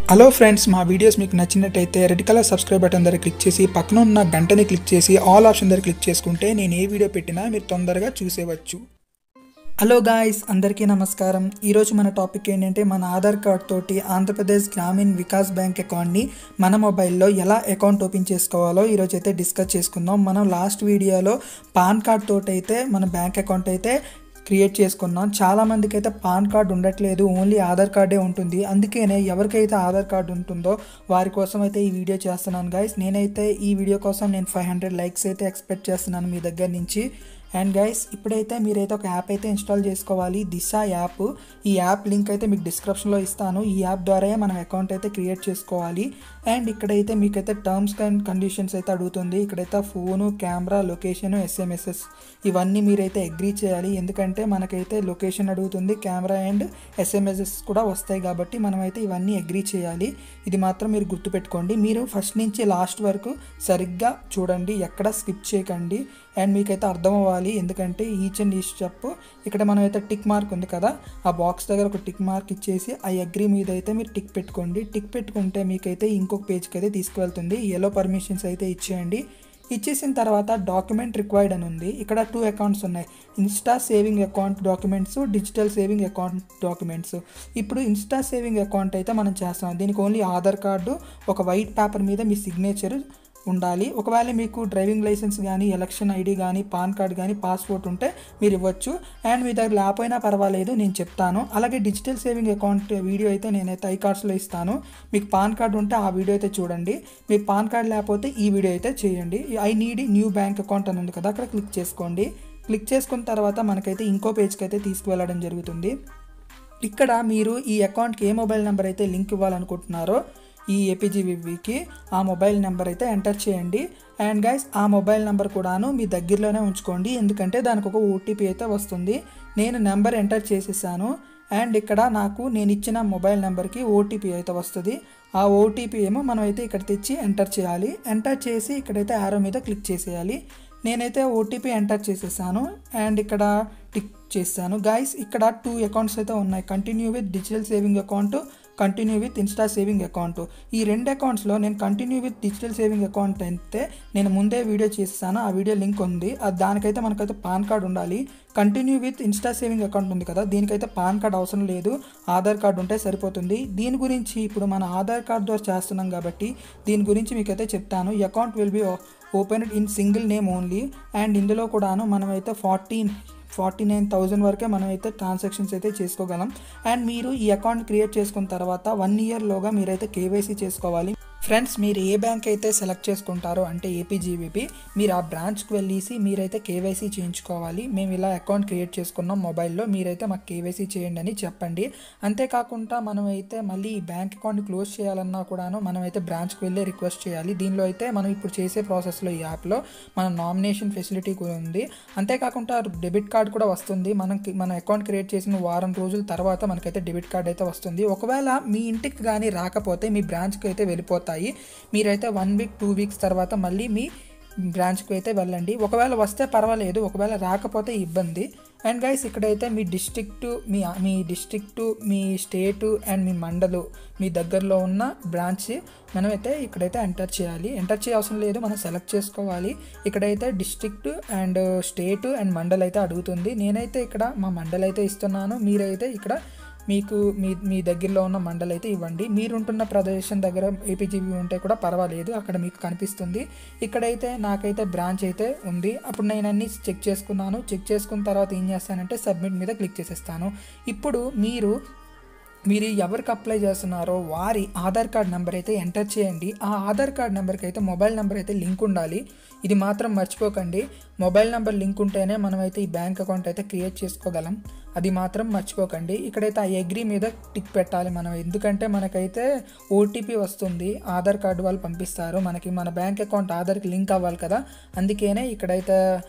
hello friends మా videos మీకు నచ్చినట్టయితే రెడ్ కలర్ సబ్స్క్రైబ్ బటన్ దగ్గర క్లిక్ చేసి పక్కన ఉన్న గంటని క్లిక్ చేసి ఆల్ ఆప్షన్ దగ్గర క్లిక్ చేసుకుంటే నేను ఏ వీడియో పెట్టినా మీరు తొందరగా చూసేవచ్చు హలో గాయ్స్ అందరికీ నమస్కారం ఈరోజు మన టాపిక్ ఏంటంటే మన ఆధార్ కార్డ్ తోటి ఆంధ్రప్రదేశ్ గ్రామీణ్ వికాస్ బ్యాంక్ అకౌంట్ని మన మొబైల్లో ఎలా అకౌంట్ ఓపెన్ చేసుకోవాలో ఈరోజు అయితే డిస్కస్ చేసుకుందాం మనం లాస్ట్ వీడియోలో పాన్ కార్డ్ తోటి అయితే మన బ్యాంక్ అకౌంట్ అయితే క్రియేట్ చేసుకున్నాం చాలా మందికి అయితే పాన్ కార్డ్ ఉండట్లేదు ఓన్లీ ఆధార్ కార్డే ఉంటుంది అందుకనే ఎవరికైతే ఆధార్ కార్డు ఉంటుందో వారి కోసం అయితే ఈ వీడియో చేస్తున్నాను గైస్ నేనైతే ఈ వీడియో కోసం నేను ఫైవ్ హండ్రెడ్ లైక్స్ అయితే ఎక్స్పెక్ట్ చేస్తున్నాను మీ దగ్గర నుంచి అండ్ గైస్ ఇప్పుడైతే మీరైతే ఒక యాప్ అయితే ఇన్స్టాల్ చేసుకోవాలి దిశ యాప్ ఈ యాప్ లింక్ అయితే మీకు డిస్క్రిప్షన్లో ఇస్తాను ఈ యాప్ ద్వారా మనం అకౌంట్ అయితే క్రియేట్ చేసుకోవాలి అండ్ ఇక్కడైతే మీకైతే టర్మ్స్ అండ్ కండిషన్స్ అయితే అడుగుతుంది ఇక్కడైతే ఫోను కెమెరా లొకేషన్ ఎస్ఎంఎస్ఎస్ ఇవన్నీ మీరైతే అగ్రీ చేయాలి ఎందుకంటే మనకైతే లొకేషన్ అడుగుతుంది కెమెరా అండ్ ఎస్ఎంఎస్ఎస్ కూడా వస్తాయి కాబట్టి మనమైతే ఇవన్నీ అగ్రీ చేయాలి ఇది మాత్రం మీరు గుర్తుపెట్టుకోండి మీరు ఫస్ట్ నుంచి లాస్ట్ వరకు సరిగ్గా చూడండి ఎక్కడ స్కిప్ చేయకండి అండ్ మీకైతే అర్థం అవ్వాలి ఎందుకంటే ఈచ్ అండ్ ఈ స్టెప్ ఇక్కడ మనం అయితే టిక్ మార్క్ ఉంది కదా ఆ బాక్స్ దగ్గర ఒక టిక్ మార్క్ ఇచ్చేసి ఆ అగ్రి మీద అయితే మీరు టిక్ పెట్టుకోండి టిక్ పెట్టుకుంటే మీకైతే ఇంకొక పేజ్కి అయితే తీసుకువెళ్తుంది ఎలో పర్మిషన్స్ అయితే ఇచ్చేయండి ఇచ్చేసిన తర్వాత డాక్యుమెంట్ రిక్వైర్డ్ అని ఉంది ఇక్కడ టూ అకౌంట్స్ ఉన్నాయి insta saving account documents digital saving account documents ఇప్పుడు ఇన్స్టా సేవింగ్ అకౌంట్ అయితే మనం చేస్తాం దీనికి ఓన్లీ ఆధార్ కార్డు ఒక వైట్ పేపర్ మీద మీ సిగ్నేచర్ ఉండాలి ఒకవేళ మీకు డ్రైవింగ్ లైసెన్స్ కానీ ఎలక్షన్ ఐడి కానీ పాన్ కార్డ్ కానీ పాస్పోర్ట్ ఉంటే మీరు ఇవ్వచ్చు అండ్ మీ దగ్గర లేకపోయినా పర్వాలేదు నేను చెప్తాను అలాగే డిజిటల్ సేవింగ్ అకౌంట్ వీడియో అయితే నేనైతే ఐ కార్డ్స్లో ఇస్తాను మీకు పాన్ కార్డ్ ఉంటే ఆ వీడియో అయితే చూడండి మీకు పాన్ కార్డ్ లేకపోతే ఈ వీడియో అయితే చేయండి I need new bank account అని ఉంది కదా అక్కడ క్లిక్ చేసుకోండి క్లిక్ చేసుకున్న తర్వాత మనకైతే ఇంకో పేజ్కి అయితే తీసుకువెళ్ళడం జరుగుతుంది ఇక్కడ మీరు ఈ అకౌంట్కి ఏ మొబైల్ నెంబర్ అయితే లింక్ ఇవ్వాలనుకుంటున్నారో ఈ ఏపీజీవికి ఆ మొబైల్ నెంబర్ అయితే ఎంటర్ చేయండి అండ్ గైస్ ఆ మొబైల్ నెంబర్ కూడాను మీ దగ్గరలోనే ఉంచుకోండి ఎందుకంటే దానికి ఒక ఓటీపీ అయితే వస్తుంది నేను నెంబర్ ఎంటర్ చేసేసాను అండ్ ఇక్కడ నాకు నేను ఇచ్చిన మొబైల్ నెంబర్కి ఓటీపీ అయితే వస్తుంది ఆ ఓటీపీ ఏమో మనం అయితే ఇక్కడ తెచ్చి ఎంటర్ చేయాలి ఎంటర్ చేసి ఇక్కడైతే ఆరో మీద క్లిక్ చేసేయాలి నేనైతే ఓటీపీ ఎంటర్ చేసేసాను అండ్ ఇక్కడ టిక్ చేశాను గైస్ ఇక్కడ టూ అకౌంట్స్ అయితే ఉన్నాయి continue with digital saving account continue with insta saving account ఈ రెండు అకౌంట్స్లో నేను continue with digital saving account అయితే నేను ముందే వీడియో చేస్తాను ఆ వీడియో లింక్ ఉంది అది దానికైతే మనకైతే పాన్ కార్డ్ ఉండాలి continue with insta saving account ఉంది కదా దీనికైతే పాన్ కార్డ్ అవసరం లేదు ఆధార్ కార్డు ఉంటే సరిపోతుంది దీని గురించి ఇప్పుడు మన ఆధార్ కార్డ్ ద్వారా చేస్తున్నాం కాబట్టి దీని గురించి మీకైతే చెప్తాను ఈ account will be open in single name only and ఇందులో కూడాను మనమైతే ఫార్టీన్ ఫార్టీ నైన్ థౌజండ్ వరకే మనం అయితే ట్రాన్సాక్షన్స్ అయితే చేసుకోగలం అండ్ మీరు ఈ అకౌంట్ క్రియేట్ చేసుకున్న తర్వాత వన్ ఇయర్లోగా మీరైతే కేవైసీ చేసుకోవాలి ఫ్రెండ్స్ మీరు ఏ బ్యాంక్ అయితే సెలెక్ట్ చేసుకుంటారో అంటే ఏపీజీబీపీ మీరు ఆ బ్రాంచ్కి వెళ్ళేసి మీరైతే కేవైసీ చేయించుకోవాలి మేము ఇలా అకౌంట్ క్రియేట్ చేసుకున్నాం మొబైల్లో మీరైతే మాకు కేవైసీ చేయండి అని చెప్పండి అంతేకాకుండా మనం అయితే మళ్ళీ ఈ బ్యాంక్ అకౌంట్ క్లోజ్ చేయాలన్నా కూడాను మనం అయితే బ్రాంచ్కి వెళ్ళి రిక్వెస్ట్ చేయాలి దీనిలో అయితే మనం ఇప్పుడు చేసే ప్రాసెస్లో ఈ యాప్లో మన నామినేషన్ ఫెసిలిటీ కూడా ఉంది అంతేకాకుండా డెబిట్ కార్డ్ కూడా వస్తుంది మనకి మన అకౌంట్ క్రియేట్ చేసిన వారం రోజుల తర్వాత మనకైతే డెబిట్ కార్డ్ అయితే వస్తుంది ఒకవేళ మీ ఇంటికి కానీ రాకపోతే మీ బ్రాంచ్కి అయితే వెళ్ళిపోతాయి మీరైతే వన్ వీక్ టూ వీక్స్ తర్వాత మళ్ళీ మీ బ్రాంచ్కి అయితే వెళ్ళండి ఒకవేళ వస్తే పర్వాలేదు ఒకవేళ రాకపోతే ఇబ్బంది అండ్ గైస్ ఇక్కడైతే మీ డిస్ట్రిక్ట్ మీ మీ డిస్ట్రిక్ట్ మీ స్టేటు అండ్ మీ మండలు మీ దగ్గరలో ఉన్న బ్రాంచ్ మనమైతే ఇక్కడైతే ఎంటర్ చేయాలి ఎంటర్ చేయవసరం లేదు మనం సెలెక్ట్ చేసుకోవాలి ఇక్కడైతే district and state and mandal అయితే అడుగుతుంది నేనైతే ఇక్కడ మా మండల్ అయితే ఇస్తున్నాను మీరైతే ఇక్కడ మీకు మీ మీ దగ్గరలో ఉన్న మండలి అయితే ఇవ్వండి మీరుంటున్న ప్రదేశం దగ్గర ఏపీజీబీ ఉంటే కూడా పర్వాలేదు అక్కడ మీకు కనిపిస్తుంది ఇక్కడైతే నాకైతే బ్రాంచ్ అయితే ఉంది అప్పుడు నేను అన్ని చెక్ చేసుకున్నాను చెక్ చేసుకున్న తర్వాత ఏం చేస్తానంటే సబ్మిట్ మీద క్లిక్ చేసేస్తాను ఇప్పుడు మీరు మీరు ఎవరికి అప్లై చేస్తున్నారో వారి ఆధార్ కార్డ్ నెంబర్ అయితే ఎంటర్ చేయండి ఆ ఆధార్ కార్డ్ నెంబర్కి అయితే మొబైల్ నెంబర్ అయితే లింక్ ఉండాలి ఇది మాత్రం మర్చిపోకండి మొబైల్ నెంబర్ లింక్ ఉంటేనే మనమైతే ఈ బ్యాంక్ అకౌంట్ అయితే క్రియేట్ చేసుకోగలం అది మాత్రం మర్చిపోకండి ఇక్కడైతే ఆ అగ్రీ మీద టిక్ పెట్టాలి మనం ఎందుకంటే మనకైతే ఓటీపీ వస్తుంది ఆధార్ కార్డు వాళ్ళు పంపిస్తారు మనకి మన బ్యాంక్ అకౌంట్ ఆధార్కి లింక్ అవ్వాలి కదా అందుకనే ఇక్కడైతే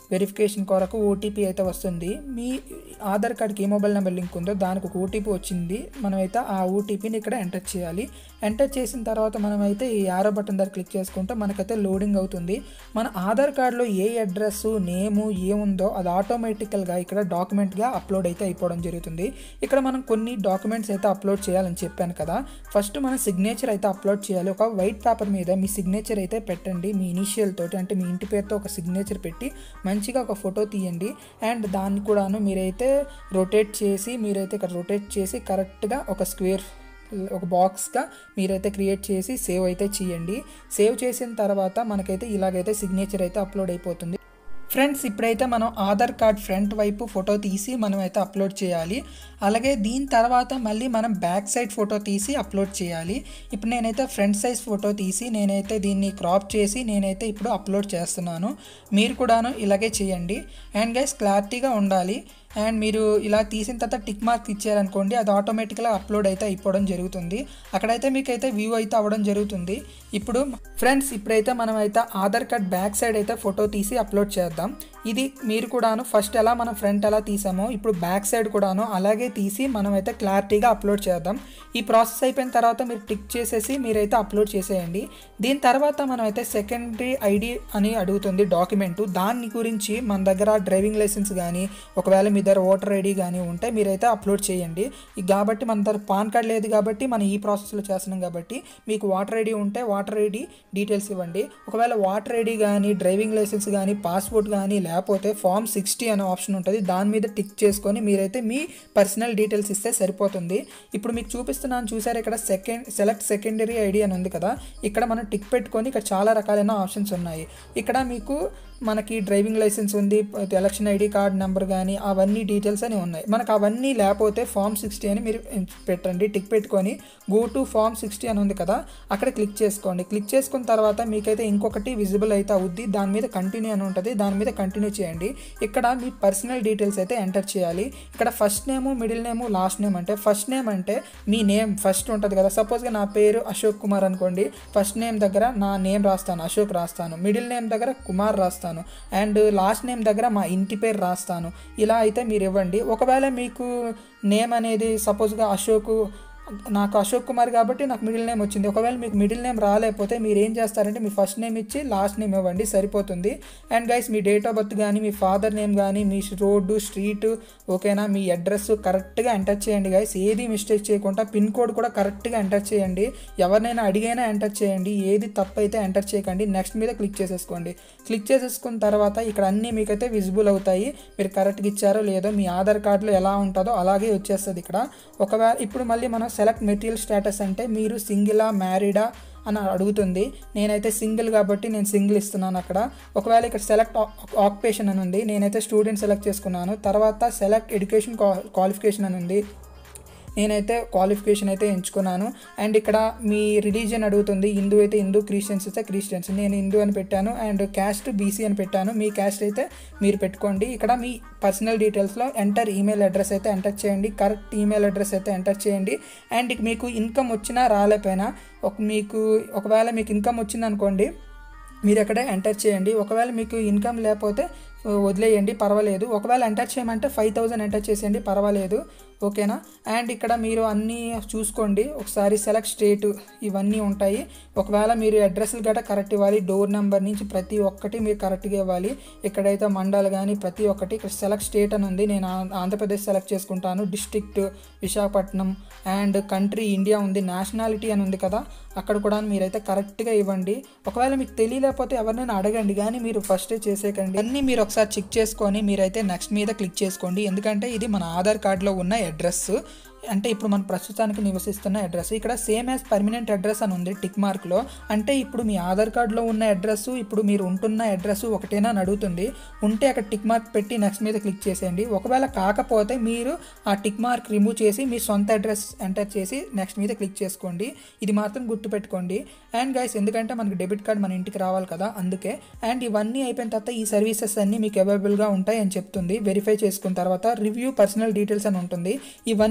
వెరిఫికేషన్ కొరకు ఓటీపీ అయితే వస్తుంది మీ ఆధార్ కార్డ్కి ఏ మొబైల్ నెంబర్ లింక్ ఉందో దానికి ఒక ఓటీపీ వచ్చింది మనమైతే ఆ ఓటీపీని ఇక్కడ ఎంటర్ చేయాలి ఎంటర్ చేసిన తర్వాత మనమైతే ఈ యారో బటన్ దగ్గర క్లిక్ చేసుకుంటే మనకైతే లోడింగ్ అవుతుంది మన ఆధార్ కార్డులో ఏ అడ్రస్ నేము ఏముందో అది ఆటోమేటికల్గా ఇక్కడ డాక్యుమెంట్గా అప్లోడ్ అయితే అయిపోవడం జరుగుతుంది ఇక్కడ మనం కొన్ని డాక్యుమెంట్స్ అయితే అప్లోడ్ చేయాలని చెప్పాను కదా ఫస్ట్ మన సిగ్నేచర్ అయితే అప్లోడ్ చేయాలి ఒక వైట్ పేపర్ మీద మీ సిగ్నేచర్ అయితే పెట్టండి మీ ఇనిషియల్ తోటి అంటే మీ ఇంటి పేరుతో ఒక సిగ్నేచర్ పెట్టి మంచిగా ఒక ఫోటో తీయండి అండ్ దాన్ని కూడాను మీరైతే రొటేట్ చేసి మీరైతే ఇక్కడ రొటేట్ చేసి కరెక్ట్గా ఒక స్క్వేర్ ఒక బాక్స్గా మీరైతే క్రియేట్ చేసి సేవ్ అయితే చేయండి సేవ్ చేసిన తర్వాత మనకైతే ఇలాగైతే సిగ్నేచర్ అయితే అప్లోడ్ అయిపోతుంది ఫ్రెండ్స్ ఇప్పుడైతే మనం ఆధార్ కార్డ్ ఫ్రంట్ వైపు ఫోటో తీసి మనం అయితే అప్లోడ్ చేయాలి అలాగే దీని తర్వాత మళ్ళీ మనం బ్యాక్ సైడ్ ఫోటో తీసి అప్లోడ్ చేయాలి ఇప్పుడు నేనైతే ఫ్రంట్ సైజ్ ఫోటో తీసి నేనైతే దీన్ని క్రాప్ చేసి నేనైతే ఇప్పుడు అప్లోడ్ చేస్తున్నాను మీరు కూడాను ఇలాగే చేయండి అండ్ గైస్ క్లారిటీగా ఉండాలి అండ్ మీరు ఇలా తీసిన తర్వాత టిక్ మార్క్ ఇచ్చారనుకోండి అది ఆటోమేటిక్గా అప్లోడ్ అయితే అయిపోవడం జరుగుతుంది అక్కడైతే మీకు అయితే వ్యూ అయితే అవ్వడం జరుగుతుంది ఇప్పుడు ఫ్రెండ్స్ ఇప్పుడైతే మనం అయితే ఆధార్ కార్డ్ బ్యాక్ సైడ్ అయితే ఫోటో తీసి అప్లోడ్ చేద్దాం ఇది మీరు కూడాను ఫస్ట్ ఎలా మనం ఫ్రంట్ ఎలా తీసామో ఇప్పుడు బ్యాక్ సైడ్ కూడాను అలాగే తీసి మనం అయితే క్లారిటీగా అప్లోడ్ చేద్దాం ఈ ప్రాసెస్ అయిపోయిన తర్వాత మీరు టిక్ చేసేసి మీరైతే అప్లోడ్ చేసేయండి దీని తర్వాత మనం అయితే సెకండరీ ఐడి అని అడుగుతుంది డాక్యుమెంట్ దాని గురించి మన దగ్గర డ్రైవింగ్ లైసెన్స్ కానీ ఒకవేళ మీ దగ్గర ఓటర్ ఐడి కానీ ఉంటే మీరైతే అప్లోడ్ చేయండి ఇక కాబట్టి మన దగ్గర పాన్ కార్డ్ లేదు కాబట్టి మనం ఈ ప్రాసెస్లో చేస్తున్నాం కాబట్టి మీకు వాటర్ ఐడి ఉంటే వాటర్ ఐడి డీటెయిల్స్ ఇవ్వండి ఒకవేళ వాటర్ ఐడి కానీ డ్రైవింగ్ లైసెన్స్ కానీ పాస్పోర్ట్ కానీ లేకపోతే ఫామ్ సిక్స్టీ అనే ఆప్షన్ ఉంటుంది దాని మీద టిక్ చేసుకొని మీరైతే మీ పర్సనల్ డీటెయిల్స్ ఇస్తే సరిపోతుంది ఇప్పుడు మీకు చూపిస్తున్నాను చూసారు ఇక్కడ సెకండ్ సెలెక్ట్ సెకండరీ ఐడి అని ఉంది కదా ఇక్కడ మనం టిక్ పెట్టుకొని ఇక్కడ చాలా రకాలైన ఆప్షన్స్ ఉన్నాయి ఇక్కడ మీకు మనకి డ్రైవింగ్ లైసెన్స్ ఉంది ఎలక్షన్ ఐడి కార్డ్ నెంబర్ కానీ అవన్నీ డీటెయిల్స్ అని ఉన్నాయి మనకు అవన్నీ లేకపోతే ఫామ్ సిక్స్టీ అని మీరు పెట్టండి టిక్ పెట్టుకొని గో టు ఫామ్ సిక్స్టీ అని ఉంది కదా అక్కడ క్లిక్ చేసుకోండి క్లిక్ చేసుకున్న తర్వాత మీకైతే ఇంకొకటి విజిబుల్ అయితే అవుద్ది దాని మీద కంటిన్యూ అని ఉంటుంది దాని మీద కంటిన్యూ చేయండి ఇక్కడ మీ పర్సనల్ డీటెయిల్స్ అయితే ఎంటర్ చేయాలి ఇక్కడ first name middle name last name అంటే ఫస్ట్ నేమ్ అంటే మీ నేమ్ ఫస్ట్ ఉంటుంది కదా సపోజ్గా నా పేరు అశోక్ కుమార్ అనుకోండి ఫస్ట్ నేమ్ దగ్గర నా నేమ్ రాస్తాను అశోక్ రాస్తాను మిడిల్ నేమ్ దగ్గర కుమార్ రాస్తాను అండ్ లాస్ట్ నేమ్ దగ్గర మా ఇంటి పేరు రాస్తాను ఇలా అయితే మీరు ఇవ్వండి ఒకవేళ మీకు నేమ్ అనేది సపోజ్గా అశోక్ నాకు అశోక్ కుమార్ కాబట్టి నాకు మిడిల్ నేమ్ వచ్చింది ఒకవేళ మీకు మిడిల్ నేమ్ రాలేకపోతే మీరు ఏం చేస్తారంటే మీ ఫస్ట్ నేమ్ ఇచ్చి లాస్ట్ నేమ్ ఇవ్వండి సరిపోతుంది అండ్ గైస్ మీ డేట్ ఆఫ్ బర్త్ కానీ మీ ఫాదర్ నేమ్ కానీ మీ రోడ్డు స్ట్రీట్ ఓకేనా మీ అడ్రస్ కరెక్ట్గా ఎంటర్ చేయండి గైస్ ఏది మిస్టేక్ చేయకుండా పిన్ కోడ్ కూడా కరెక్ట్గా ఎంటర్ చేయండి ఎవరినైనా అడిగైనా ఎంటర్ చేయండి ఏది తప్పు అయితే ఎంటర్ చేయకండి నెక్స్ట్ మీద క్లిక్ చేసేసుకోండి క్లిక్ చేసేసుకున్న తర్వాత ఇక్కడ అన్నీ మీకైతే విజిబుల్ అవుతాయి మీరు కరెక్ట్గా ఇచ్చారో లేదో మీ ఆధార్ కార్డులో ఎలా ఉంటుందో అలాగే వచ్చేస్తుంది ఇక్కడ ఒకవేళ ఇప్పుడు మళ్ళీ మనం సెలెక్ట్ మెటీరియల్ స్టేటస్ అంటే మీరు సింగిలా మ్యారీడా అని అడుగుతుంది నేనైతే సింగిల్ కాబట్టి నేను సింగిల్ ఇస్తున్నాను అక్కడ ఒకవేళ ఇక్కడ సెలెక్ట్ ఆక్యుపేషన్ అని ఉంది నేనైతే స్టూడెంట్ సెలెక్ట్ చేసుకున్నాను తర్వాత సెలెక్ట్ ఎడ్యుకేషన్ క్వాలిఫికేషన్ అని ఉంది నేనైతే క్వాలిఫికేషన్ అయితే ఎంచుకున్నాను అండ్ ఇక్కడ మీ రిలీజియన్ అడుగుతుంది హిందూ అయితే హిందూ క్రిస్టియన్స్ అయితే క్రిస్టియన్స్ నేను హిందూ అని పెట్టాను అండ్ క్యాస్ట్ బీసీ అని పెట్టాను మీ క్యాస్ట్ అయితే మీరు పెట్టుకోండి ఇక్కడ మీ పర్సనల్ డీటెయిల్స్లో ఎంటర్ ఈమెయిల్ అడ్రస్ అయితే ఎంటర్ చేయండి కరెక్ట్ ఈమెయిల్ అడ్రస్ అయితే ఎంటర్ చేయండి అండ్ మీకు ఇన్కమ్ వచ్చినా రాలేకపోయినా ఒక మీకు ఒకవేళ మీకు ఇన్కమ్ వచ్చిందనుకోండి మీరు అక్కడే ఎంటర్ చేయండి ఒకవేళ మీకు ఇన్కమ్ లేకపోతే వదిలేయండి పర్వాలేదు ఒకవేళ ఎంటర్ చేయమంటే ఫైవ్ థౌజండ్ ఎంటర్ చేసేయండి పర్వాలేదు ఓకేనా అండ్ ఇక్కడ మీరు అన్నీ చూసుకోండి ఒకసారి సెలెక్ట్ స్టేట్ ఇవన్నీ ఉంటాయి ఒకవేళ మీరు అడ్రస్లు గట్రా కరెక్ట్ ఇవ్వాలి డోర్ నెంబర్ నుంచి ప్రతి ఒక్కటి మీరు కరెక్ట్గా ఇవ్వాలి ఇక్కడైతే మండల్ కానీ ప్రతి ఒక్కటి ఇక్కడ సెలెక్ట్ స్టేట్ అని ఉంది నేను ఆంధ్రప్రదేశ్ సెలెక్ట్ చేసుకుంటాను district Visakhapatnam and country India ఉంది నేషనాలిటీ అని ఉంది కదా అక్కడ కూడా మీరైతే కరెక్ట్గా ఇవ్వండి ఒకవేళ మీకు తెలియలేకపోతే ఎవరినైనా అడగండి కానీ మీరు ఫస్టే చేసేకండి అన్నీ మీరు ఒకసారి చెక్ చేసుకొని మీరైతే నెక్స్ట్ మీద క్లిక్ చేసుకోండి ఎందుకంటే ఇది మన ఆధార్ కార్డులో ఉన్న అడ్రస్ అంటే ఇప్పుడు మనం ప్రస్తుతానికి నివసిస్తున్న అడ్రస్ ఇక్కడ సేమ్ యాజ్ పర్మనెంట్ అడ్రస్ అని ఉంది టిక్ మార్క్లో అంటే ఇప్పుడు మీ ఆధార్ కార్డులో ఉన్న అడ్రస్ ఇప్పుడు మీరు ఉంటున్న అడ్రస్ ఒకటేనా అని అడుగుతుంది ఉంటే అక్కడ టిక్ మార్క్ పెట్టి నెక్స్ట్ మీద క్లిక్ చేసేయండి ఒకవేళ కాకపోతే మీరు ఆ టిక్ మార్క్ రిమూవ్ చేసి మీ సొంత అడ్రస్ ఎంటర్ చేసి నెక్స్ట్ మీద క్లిక్ చేసుకోండి ఇది మాత్రం గుర్తుపెట్టుకోండి అండ్ గైస్ ఎందుకంటే మనకి డెబిట్ కార్డ్ మన ఇంటికి రావాలి కదా అందుకే అండ్ ఇవన్నీ అయిపోయిన తర్వాత ఈ సర్వీసెస్ అన్నీ మీకు అవైలబుల్గా ఉంటాయి అని చెప్తుంది వెరిఫై చేసుకున్న తర్వాత రివ్యూ పర్సనల్ డీటెయిల్స్ అని ఉంటుంది ఇవన్నీ ఒకసారి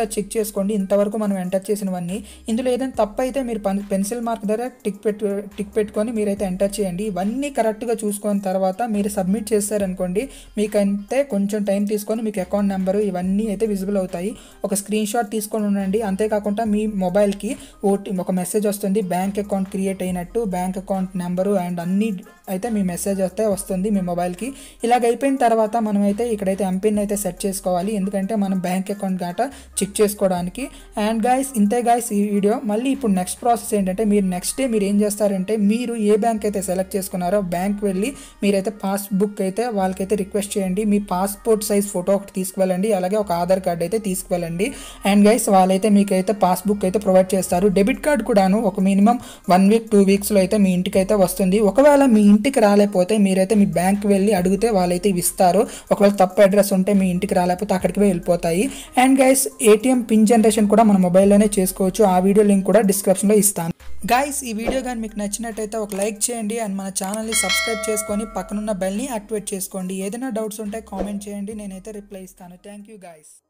చెక్ చేసుకోండి ఇంతవరకు మనం ఎంటర్ చేసినవన్నీ ఇందులో ఏదైనా తప్పు అయితే మీరు పన్- పెన్సిల్ మార్క్ దగ్గర టిక్ పెట్టు టిక్ పెట్టుకొని మీరైతే ఎంటర్ చేయండి ఇవన్నీ కరెక్ట్గా చూసుకున్న తర్వాత మీరు సబ్మిట్ చేశారనుకోండి మీకైతే కొంచెం టైం తీసుకొని మీకు అకౌంట్ నెంబరు ఇవన్నీ అయితే విజిబుల్ అవుతాయి ఒక స్క్రీన్ షాట్ తీసుకొని ఉండండి అంతేకాకుండా మీ మొబైల్కి ఓటీ ఒక మెసేజ్ వస్తుంది బ్యాంక్ అకౌంట్ క్రియేట్ అయినట్టు బ్యాంక్ అకౌంట్ నెంబరు అండ్ అన్ని అయితే మీ మెసేజ్ అయితే వస్తుంది మీ మొబైల్కి ఇలాగ అయిపోయిన తర్వాత మనం అయితే ఇక్కడైతే ఎంపిన్ అయితే సెట్ చేసుకోవాలి ఎందుకంటే మనం బ్యాంక్ అకౌంట్ గట్రా చెక్ చేసుకోవడానికి అండ్ గాయస్ ఇంతే గాయస్ ఈ వీడియో మళ్ళీ ఇప్పుడు నెక్స్ట్ ప్రాసెస్ ఏంటంటే మీరు నెక్స్ట్ డే మీరు ఏం చేస్తారంటే మీరు ఏ బ్యాంక్ అయితే సెలెక్ట్ చేసుకున్నారో బ్యాంక్ వెళ్ళి మీరైతే పాస్బుక్ అయితే వాళ్ళకైతే రిక్వెస్ట్ చేయండి మీ పాస్పోర్ట్ సైజ్ ఫోటో ఒకటి తీసుకువెళ్ళండి అలాగే ఒక ఆధార్ కార్డ్ అయితే తీసుకువెళ్ళండి అండ్ గైస్ వాళ్ళైతే మీకు అయితే పాస్బుక్ అయితే ప్రొవైడ్ చేస్తారు డెబిట్ కార్డ్ కూడాను ఒక మినిమం వన్ వీక్ టూ వీక్స్లో అయితే మీ ఇంటికి అయితే వస్తుంది ఒకవేళ మీ ఇంటికి రాలేకపోతే మీరైతే మీ బ్యాంక్ వెళ్ళి అడిగితే వాళ్ళైతే ఇవి ఇస్తారు ఒకవేళ తప్పు అడ్రస్ ఉంటే మీ ఇంటికి రాలేకపోతే అక్కడికి వెళ్ళిపోతాయి and guys ATM pin generation కూడా మన మొబైల్లోనే చేసుకోవచ్చు ఆ వీడియో లింక్ కూడా డిస్క్రిప్షన్లో ఇస్తాను గైస్ ఈ వీడియో కానీ మీకు నచ్చినట్టయితే ఒక లైక్ చేయండి అండ్ మన ఛానల్ని సబ్స్క్రైబ్ చేసుకొని పక్కనున్న బెల్ని యాక్టివేట్ చేసుకోండి ఏదైనా డౌట్స్ ఉంటే కామెంట్ చేయండి నేనైతే రిప్లై ఇస్తాను థ్యాంక్ యూ గైస్